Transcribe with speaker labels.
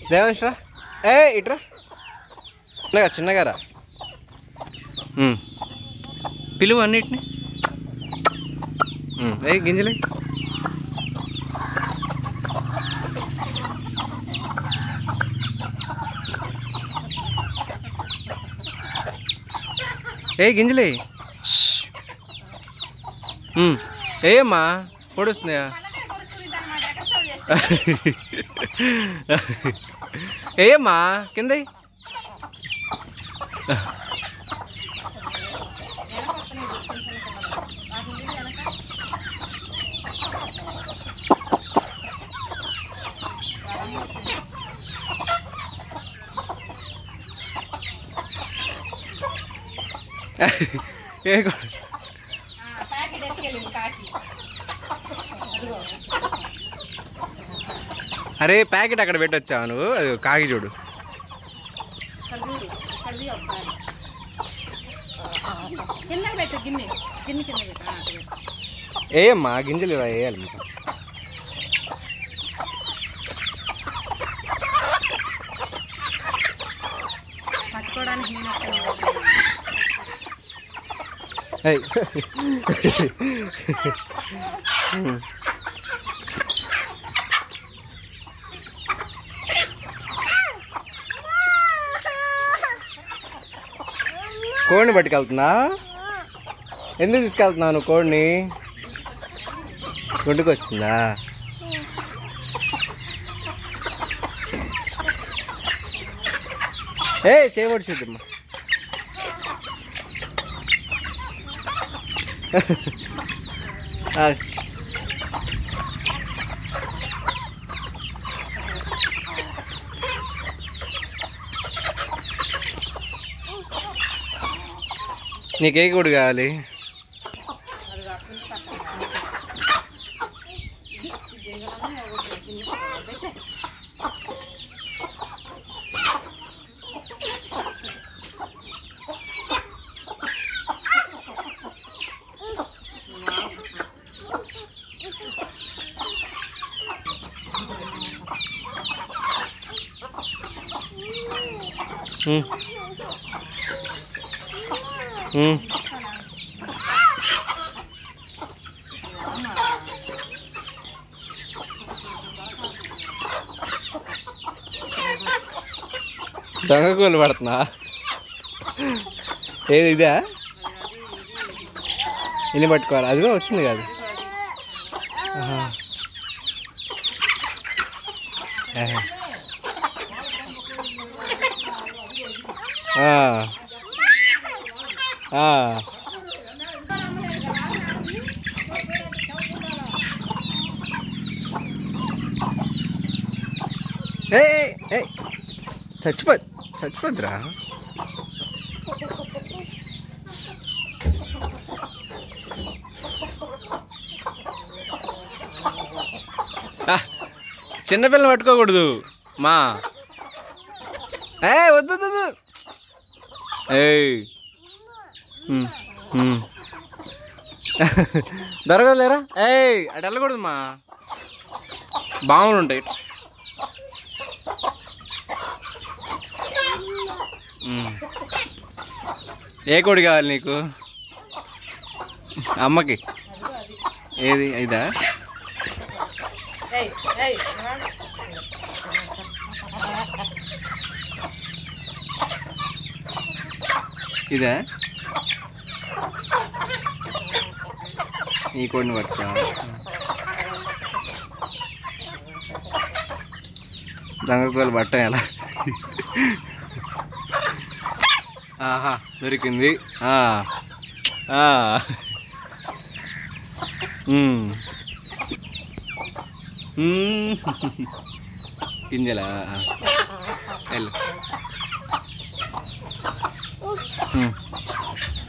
Speaker 1: దేవంశ్ రా ఏ ఇట్రా చిన్నగా చిన్నగా రా ఉమ్. పిలువు అన్నిటిని ఉమ్, ఏ గింజలే ఏ గింజలే ఏమ్మా పొడుస్తున్నాయా ఏమ్మా కింద ఏ కొ-
Speaker 2: ప్యాకెట్ ఎత్తుకెళ్ళింది కాకి అదిగో
Speaker 1: అరే ప్యాకెట్ అక్కడ పెట్టొచ్చావు నువ్వు అది కాకి చూడు
Speaker 2: ఇక్కడ చూడు ఇక్కడది ఒకసారి కిందకి పెట్టు గిన్నె గిన్నె కింద పెట్టు ఆ, అటు పెట్టు.
Speaker 1: ఏమ్మా గింజలు ఇలా వేయాలి మొత్తం
Speaker 2: పట్టుకోవడానికి నేను ఎక్కడ
Speaker 1: ఏయ్. కోడిని పట్టుకెళ్తున్నా ఎందుకు తీసుకెళ్తున్నావు నువ్వు కోడిని గుంటుకు వచ్చిందా ఏ చేయబడి చూద్దమ్మా ఆ, నీకు ఏ కోడి కావాలి
Speaker 2: అది కాకుండా పక్కన గింజలన్నీ ఒకటి గిన్నె పెట్టే
Speaker 1: ఉమ్. ఉమ్. దొంగ కూలు పడుతున్నా ఏది ఇదా ఇన్ని పట్టుకోవాలి అదిగో వచ్చింది కాదు ఆహా. ఆహా. ఆ. ఆ. ఏయ్, ఏయ్, చచ్చిపో చచ్చిపోద్దురా ఆ, చిన్నపిల్లని పట్టుకోకూడదు మా ఏ వద్దు వద్దు, వద్దు ఏయ్ ఉమ్, ఉమ్. దొరకదులేరా ఏయ్ అటు వెళ్ళకూడదు మా బాగుండు ఉంటాయి ఉమ్. ఏ కోడి కావాలి నీకు అమ్మకి ఏది ఇదా
Speaker 2: ఏయ్ ఏయ్
Speaker 1: ఇదా ఈ కోడిని పట్టుకో దొంగకోలు పట్ట ఎలా ఆహా దొరికింది ఆ. ఆ. ఉమ్. ఉమ్. గింజలా ఆ. వెళ్ళు ఉమ్.